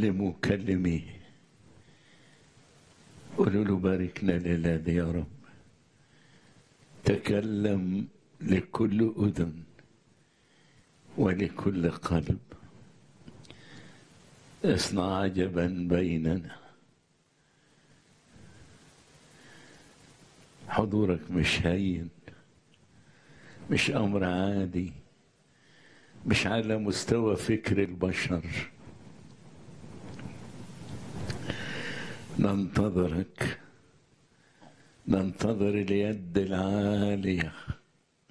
كلموا كلميه قولوا له باركنا الليلة دي يا رب تكلم لكل أذن ولكل قلب اصنع عجبا بيننا حضورك مش هين مش أمر عادي مش على مستوى فكر البشر ننتظرك ننتظر اليد العاليه